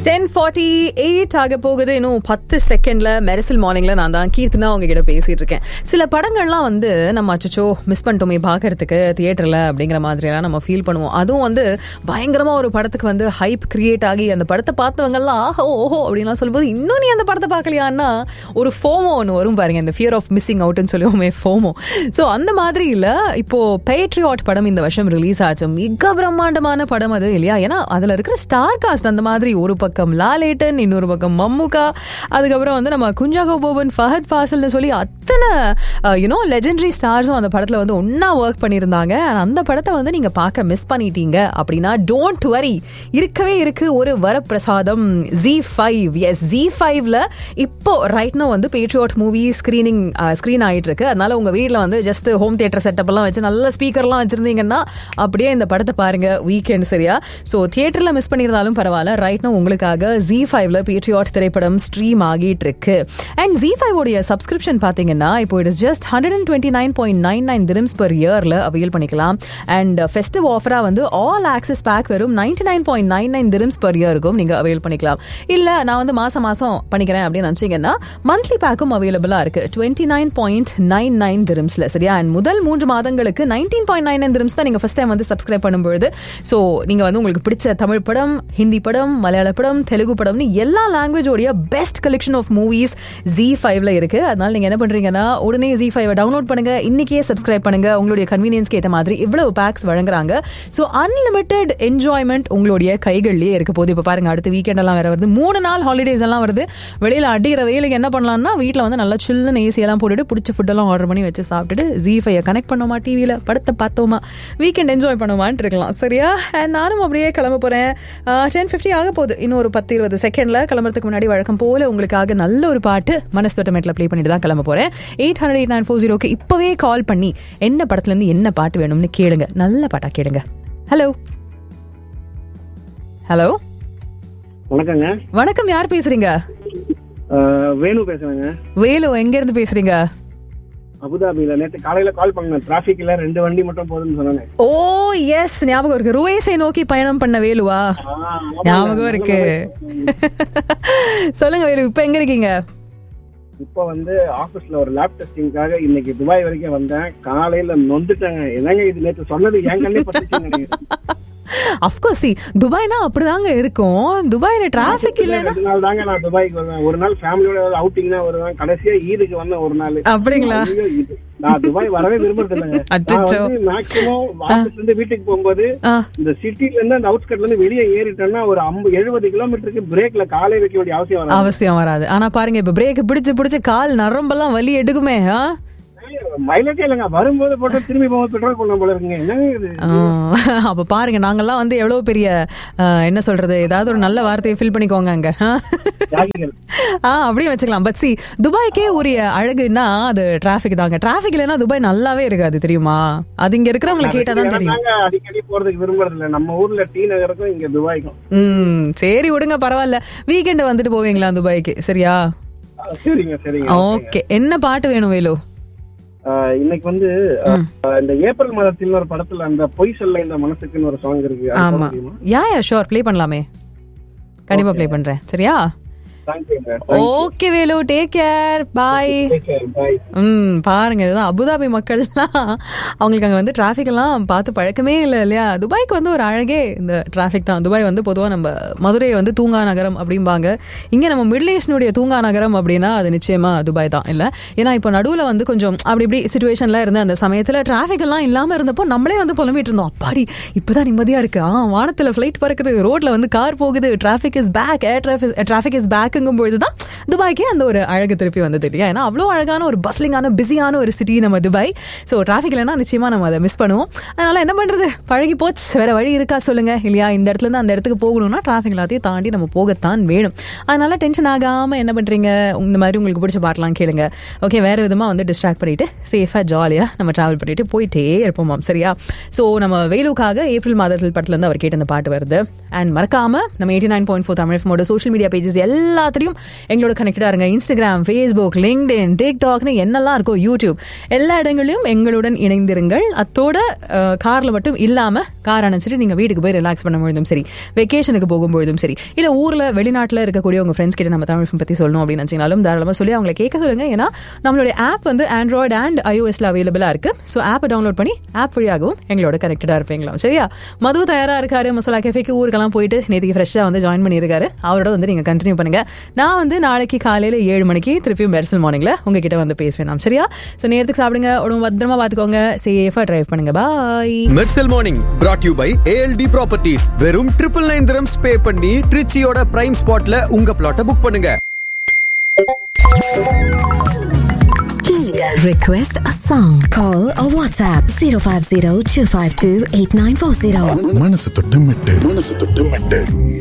Ten forty eight ஆக போகுது இன்னும் பத்து செகண்ட்ல மெரிசல் மார்னிங்ல நான் தான் கீர்த்தனா உங்ககிட்ட பேசிட்டு இருக்கேன் சில படங்கள்லாம் வந்து நம்ம அச்சோ மிஸ் பண்ணிட்டோமே பாக்குறதுக்கு தியேட்டர்ல அப்படிங்கிற மாதிரியெல்லாம் நம்ம ஃபீல் பண்ணுவோம் அதுவும் வந்து பயங்கரமா ஒரு படத்துக்கு வந்து ஹைப் கிரியேட் ஆகி அந்த படத்தை பார்த்தவங்க எல்லாம் ஆஹோ ஓஹோ அப்படின்லாம் சொல்லும்போது இன்னும் நீ அந்த படத்தை பார்க்கலையான்னா ஒரு ஃபோமோ ஒன்று வரும் பாருங்க இந்த ஃபியர் ஆஃப் மிஸ்ஸிங் அவுட்னு சொல்லுவோமே ஃபோமோ ஸோ அந்த மாதிரி இல்ல இப்போ பேட்ரியாட் படம் இந்த வருஷம் ரிலீஸ் ஆச்சு மிக பிரம்மாண்டமான படம் அது இல்லையா ஏன்னா அதுல இருக்கிற ஸ்டார் காஸ்ட் அந்த மாதிரி ஒரு பக்கம் லாலேட்டன் இன்னொரு பக்கம் மம்முகா அதுக்கப்புறம் வந்து நம்ம குஞ்சாகோ போபன் ஃபஹத் ஃபாசில்னு சொல்லி அத்தனை யூனோ லெஜெண்டரி ஸ்டார்ஸும் அந்த படத்துல வந்து ஒன்னா ஒர்க் பண்ணியிருந்தாங்க And அந்த படத்தை வந்து நீங்க பார்க்க மிஸ் பண்ணிட்டீங்க அப்படின்னா டோன்ட் வரி இருக்கவே இருக்கு ஒரு வரப்பிரசாதம் ஜி ஃபைவ் எஸ் ஜி ஃபைவ்ல இப்போ ரைட்னோ வந்து பேட்ரியாட் மூவி ஸ்கிரீனிங் ஸ்க்ரீன் ஆயிட்டு இருக்கு அதனால உங்க வீட்டில் வந்து ஜஸ்ட் ஹோம் தியேட்டர் செட்டப் எல்லாம் வச்சு நல்ல ஸ்பீக்கர்லாம் வச்சிருந்தீங்கன்னா அப்படியே இந்த படத்தை பாருங்க வீக்கெண்ட் சரியா ஸோ தியேட்டர்ல மிஸ் பண்ணியிருந்தாலும் பரவாயில்ல ரைட்னோ உங்களுக்காக ஜி ஃபைவ்ல பேட்ரியாட் திரைப்படம் ஸ்ட்ரீம் ஆகிட்டு இருக்கு அண்ட் ஜி ஃபைவ் உடைய சப்ஸ்கிரிப்ஷன் பார்த்தீங்கன்னா இப்போ it is just hundred and twenty nine point nine nine திரம்ஸ் பர் இயர்ல அவைல் பண்ணிக்கலாம் அண்ட் ஃபெஸ்டிவ் ஆஃபரா வந்து ஆல் ஆக்சஸ் பேக் வெறும் ninety nine point nine nine திரம்ஸ் பர் இயருக்கும் நீங்க அவைல் பண்ணிக்கலாம் இல்ல நான் வந்து மாசம் மாசம் பண்ணிக்கிறேன் அப்படின்னு நினைச்சீங்கன்னா மந்த்லி பேக்கும் அவைலபிளா இருக்கு twenty nine point nine nine திரம்ஸ்ல சரியா அண்ட் முதல் மூன்று மாதங்களுக்கு நைன்டீன் பாயிண்ட் நைன் நைன் திரம்ஸ் தான் நீங்க ஃபர்ஸ்ட் டைம் வந்து சப்ஸ்கிரைப் பண்ணும்பொழுது ஸோ நீங்க வந்து உங்களுக்கு பிடிச்ச தமிழ் படம் ஹிந்தி படம் மலையாள படம் தெலுங்கு படம்னு எல்லா லாங்குவேஜோடைய best collection of movies G ஃபைவ்ல இருக்கு அதனால நீங்க என்ன பண்றீங்கன்னா உடனே ஜி ஃபைவ் டவுன்லோட் பண்ணுங்க இன்னைக்கே சப்ஸ்கிரைப் பண்ணுங்க உங்களுடைய கன்வீனியன்ஸ்க்கு ஏற்ற மாதிரி இவ்வளவு பேக்ஸ் வழங்குறாங்க ஸோ அன்லிமிட்டெட் என்ஜாய்மெண்ட் உங்களுடைய கைகள்லயே இருக்க போது இப்போ பாருங்க அடுத்த வீக்கெண்ட் எல்லாம் வேற வருது மூணு நாள் ஹாலிடேஸ் எல்லாம் வருது வெளியில அடிக்கிற வெயிலுக்கு என்ன பண்ணலாம்னா வீட்டில் வந்து நல்லா சில்லுன்னு ஏசி எல்லாம் போட்டுட்டு பிடிச்ச ஃபுட்டெல்லாம் ஆர்டர் பண்ணி வச்சு சாப்பிட்டுட்டு ஜி ஃபைவ் கனெக்ட் பண்ணோமா டிவியில் படத்தை பார்த்தோமா வீக்கெண்ட் என்ஜாய் பண்ணுவான்ட்டு இருக்கலாம் சரியா And நானும் அப்படியே கிளம்ப போறேன் டென் ஃபிஃப்டி ஆக போகுது இன்னும் ஒரு பத்து இருபது செகண்ட்ல கிளம்புறதுக்கு முன்னாடி வழக்கம் போல உங்களுக்காக நல்ல ஒரு பாட்டு மனசு தொட்டமேட்டில் ப்ளே பண்ணிட்டு தான் கிளம்ப போறேன் eight hundred eight nine four ஜீரோக்கு இப்பவே கால் பண்ணி என்ன படத்துல இருந்து என்ன பாட்டு வேணும்னு கேளுங்க நல்ல பாட்டா கேளுங்க ஹலோ ஹலோ வணக்கங்க வணக்கம் யார் பேசுறீங்க அஹ், வேணு பேசுறேங்க வேலு எங்க இருந்து பேசுறீங்க அபுதாபியில நேத்து காலையில கால் பண்ணேன் டிராபிக்ல ரெண்டு வண்டி மட்டும் போதுன்னு சொன்னேன் ஓ எஸ் ஞாபகம் இருக்கு ருவேஸை நோக்கி பயணம் பண்ண வேலுவா ஞாபகம் இருக்கு சொல்லுங்க வேலு இப்ப எங்க இருக்கீங்க இப்போ வந்து ஆபீஸ்ல ஒரு லேப் டெஸ்டிங்காக இன்னைக்கு துபாய் வரைக்கும் வந்தேன் காலையில நொந்துட்டாங்க என்னங்க இது நேத்து சொன்னது என் கண்ணே பட்டுச்சுங்க அஃப்கோர்ஸ் சி துபாய்னா அப்படிதாங்க இருக்கும் துபாயில டிராபிக் இல்லைன்னா ரெண்டு நாள் தாங்க நான் துபாய்க்கு வருவேன் ஒரு நாள் ஃபேமிலியோட அவுட்டிங்னா வருவேன் கடைசியா ஈதுக்கு வந்தேன் ஒரு நாள் அப்படிங்களா? ஐயோ, இது- நான் துபாய் வரவே விரும்புறது இல்லைங்க அச்சச்சோ. மேக்சிமம் ஆபீஸ்ல இருந்து வீட்டுக்கு போகும்போது ஆ. இந்த சிட்டில இருந்து அந்த அவுட்ஸ்கட்ல இருந்து வெளியே ஏறிட்டோம்னா ஒரு ஐம்பது எழுபது கிலோமீட்டருக்கு பிரேக்ல காலை வைக்க வேண்டிய அவசியம் வராது அவசியம் வராது ஆனா பாருங்க இப்ப பிரேக் பிடிச்சு பிடிச்சு கால் நரம்பெல்லாம் வலி எடுக்குமே ஆ? மைலேஜே இல்லைங்க வரும்போது போட்டு திரும்பி போகும்போது பெட்ரோல் பண்ண போல இருக்குங்க என்னங்க இது ஆ, அப்ப பாருங்க நாங்கெல்லாம் வந்து எவ்வளவு பெரிய ஆ, என்ன சொல்றது ஏதாவது ஒரு நல்ல வார்த்தையை ஃபில் பண்ணிக்கோங்க அங்க ஆ? தியாகிகள் ஆ அப்படியே வச்சுக்கலாம் பட் சி துபாய்க்கே உரிய அழகுன்னா அது டிராபிக் தாங்க டிராபிக் இல்லைன்னா துபாய் நல்லாவே இருக்காது தெரியுமா அது இங்க இருக்கிறவங்களை கேட்டா தான் தெரியும் நாங்க அடிக்கடி போறதுக்கு விரும்புறது இல்ல நம்ம ஊர்ல டி நகருக்கும் இங்க துபாய்க்கும் ம் சரி விடுங்க பரவாயில்ல வீக்கெண்ட் வந்துட்டு போவீங்களா துபாய்க்கு சரியா ஆ, சரிங்க சரிங்க ஓகே என்ன பாட்டு வேணும் வேலு ஆ, இன்னைக்கு வந்து ஆ, இந்த ஏப்ரல் மாதத்தில் ஒரு படத்துல அந்த பொய் சொல்ல இந்த மனசுக்குன்னு ஒரு சாங் இருக்கு அது ஆமா போட முடியுமா? யா யா ஷோர் ப்ளே பண்ணலாமே கண்டிப்பா ப்ளே பண்றேன் சரியா Thank you ங்க. Okay Velu take care bye Take care. Bye. ம் பாருங்க இதுதான் அபுதாபி மக்கள்லாம் அவங்களுக்கு அங்கே வந்து டிராஃபிக் எல்லாம் பார்த்து பழக்கமே இல்லை இல்லையா துபாய்க்கு வந்து ஒரு அழகே இந்த டிராஃபிக் தான் துபாய் வந்து பொதுவாக நம்ம மதுரை வந்து தூங்கா நகரம் அப்படிம்பாங்க இங்கே நம்ம மிடில் ஈஸ்டினுடைய தூங்கா நகரம் அப்படின்னா அது நிச்சயமா துபாய் தான் இல்லை ஏன்னா இப்போ நடுவில் வந்து கொஞ்சம் அப்படி இப்படி சுச்சுவேஷன்லாம் இருந்த அந்த சமயத்தில் டிராஃபிக் எல்லாம் இல்லாமல் இருந்தப்போ நம்மளே வந்து புலம்பிட்டு இருந்தோம் அப்பாடி இப்போதான் நிம்மதியாக இருக்கு ஆ வானத்தில் ஃப்ளைட் பறக்குது ரோட்ல வந்து கார் போகுது traffic is back air traffic traffic is பேக்குங்கும் பொழுது தான் துபாய்க்கே அந்த ஒரு அழகு திருப்பி வந்தது இல்லையா ஏன்னா அவ்வளோ அழகான ஒரு பஸ்லிங்கான பிஸியான ஒரு சிட்டி நம்ம துபாய் ஸோ டிராஃபிக் இல்லைன்னா நிச்சயமா நம்ம அதை மிஸ் பண்ணுவோம் அதனால என்ன பண்றது பழகி போச்சு வேற வழி இருக்கா சொல்லுங்க இல்லையா இந்த இடத்துல இருந்து அந்த இடத்துக்கு போகணும்னா டிராஃபிக் எல்லாத்தையும் தாண்டி நம்ம போகத்தான் வேணும் அதனால டென்ஷன் ஆகாம என்ன பண்றீங்க இந்த மாதிரி உங்களுக்கு பிடிச்ச பாட்டெல்லாம் கேளுங்க ஓகே வேற விதமா வந்து டிஸ்ட்ராக்ட் பண்ணிட்டு சேஃபா ஜாலியா நம்ம டிராவல் பண்ணிட்டு போயிட்டே இருப்போமாம் சரியா ஸோ நம்ம வேலுக்காக ஏப்ரல் மாதத்தில் படத்துல இருந்து அவர் கேட்ட அந்த பாட்டு வருது அண்ட் மறக்காம நம்ம eighty nine point four Tamil மோட சோஷியல் மீடியா பேஜஸ் எல்லா எல்லாத்துலயும் எங்களோட கனெக்டடா இருங்க இன்ஸ்டாகிராம் ஃபேஸ்புக் லிங்க்டின் டிக்டாக்னு என்னெல்லாம் இருக்கோ யூடியூப் எல்லா இடங்களிலும் எங்களுடன் இணைந்திருங்கள் அத்தோட கார்ல மட்டும் இல்லாம கார் அணைச்சிட்டு நீங்க வீட்டுக்கு போய் ரிலாக்ஸ் பண்ண பொழுதும் சரி வெக்கேஷனுக்கு போகும்பொழுதும் சரி இல்ல ஊர்ல வெளிநாட்டுல இருக்கக்கூடிய உங்க ஃப்ரெண்ட்ஸ் கிட்ட நம்ம தமிழ் film பத்தி சொல்லணும் அப்படின்னு நினைச்சீங்கனாலும் தாராளமா சொல்லி அவங்களை கேட்க சொல்லுங்க ஏன்னா நம்மளுடைய ஆப் வந்து ஆண்ட்ராய்டு அண்ட் iOSல அவைலபிளா இருக்கு ஸோ ஆப்பை டவுன்லோட் பண்ணி ஆப் வழியாகவும் எங்களோட கனெக்டடா இருப்பீங்களாம் சரியா மது தயாரா இருக்காரு மசாலா கேஃபேக்கு ஊருக்கெல்லாம் போயிட்டு நேற்றுக்கு ஃப்ரெஷ்ஷாக வந்து ஜாயின் பண்ணியிருக்காரு அவரோட வந்து நீங்க கண்டினியூ பண்ணுங்க நான் வந்து நாளைக்கு காலையில ஏழு மணிக்கு திருப்பியும் பெர்சல் மார்னிங்ல உங்ககிட்ட வந்து பேசுவேன் நாம் சரியா ஸோ நேரத்துக்கு சாப்பிடுங்க உடம்பு பத்திரமா பார்த்துக்கோங்க சேஃபா டிரைவ் பண்ணுங்க bye Mersal morning brought you by ALT properties வெறும் ட்ரிபிள் நைன் திரம்ஸ் பே பண்ணி ட்ரிச்சியோட பிரைம் ஸ்பாட்ல உங்க பிளாட்டை புக் பண்ணுங்க Request a song. Call or WhatsApp 050 252 8940. மனசு தொட்டு மெட்டு மனசு தொட்டு மெட்டு